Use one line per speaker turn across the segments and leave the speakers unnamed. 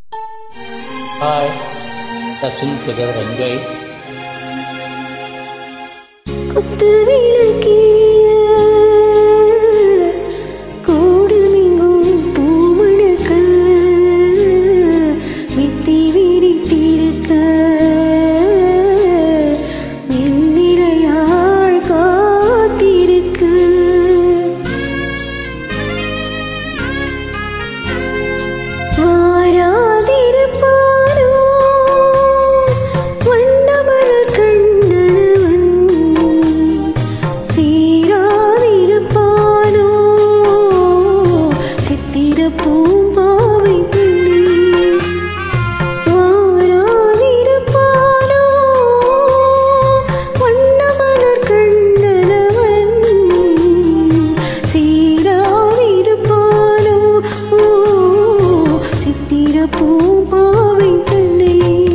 Hi, let's sing together and enjoy it.
குத்து விளக்கிய கோடுமிங்கும் பூமணக்க வித்தி விரித்திருக்க வெண்ணிறையாள் காத்திருக்க வாராதிருப்பானோ வண்ணமலர் கண்டனவன் சீராதிருப்பானோ சித்திர பூம்பாவை பிள்ளை வாராதிருப்பானோ வண்ணமலர் கண்டனவன் சீராதிருப்பானோ ஓ சித்திர பூம்பாவை தன்னை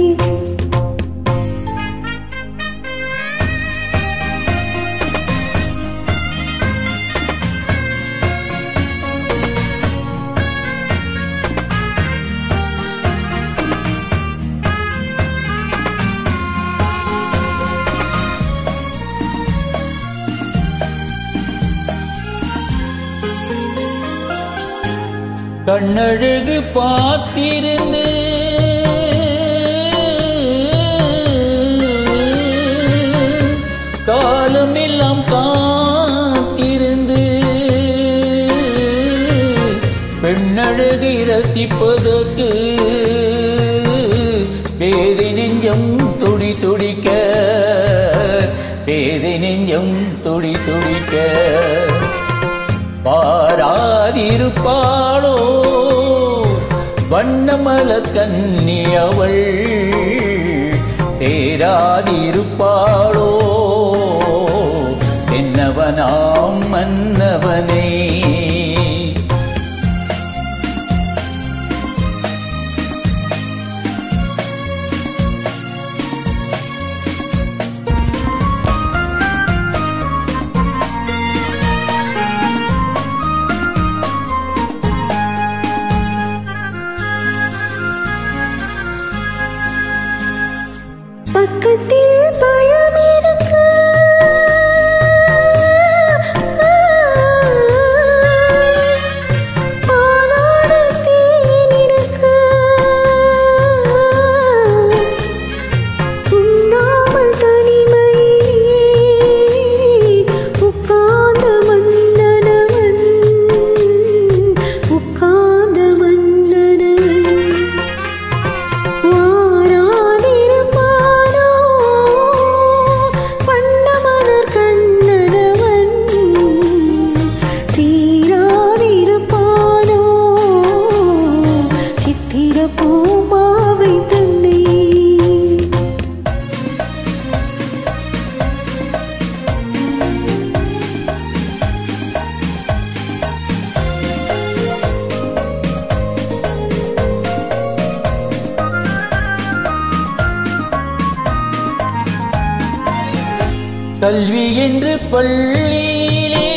கண்ணழகு பார்த்திருந்து காலமெல்லாம் காத்திருந்து பெண்ணழகை ரசிப்பதற்கு பேதை நெஞ்சம் துடி துடிக்க பேதை நெஞ்சம் துடி துடிக்க பாராதிருப்பாளோ வண்ணமல கன்னி அவள் சேராதிருப்பாளோ என்னவனாம் மன்னவனே
பக்கத்தில் பழம் இருக்கு பாலோடு தேன் இருக்கு உண்ணாமல் தனிமையிலே உட்கார்ந்த மன்னனவன் உட்கார்ந்த மன்னனவன் வாராதிருப்பானோ வண்ணமலர் கண்ணனவன் சீராதிருப்பானோ சித்திர பூமாவை தன்னை
கல்வி என்று பள்ளியிலே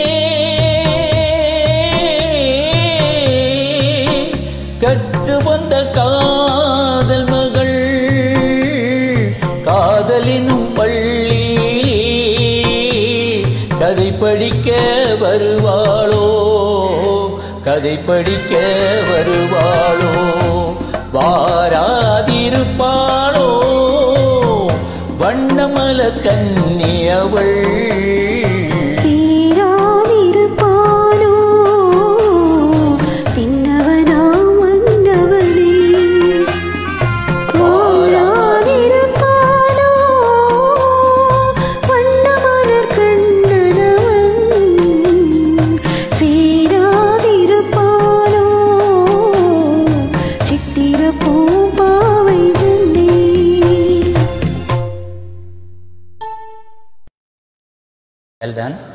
கற்று வந்த காதல் மகள் காதலினும் பள்ளியிலே கதை படிக்க வருவாளோ கதை படிக்க வருவாளோ வாராதிருப்பாளோ வண்ணமல கன்னி அவள்
சீராதிருப்பானோ சின்னவனா மன்னவனே வாராதிருப்பானோ வண்ணமலர் கண்ணனவன் சீராதிருப்பானோ சித்திர பூம்பாவை தன்னை
Well done.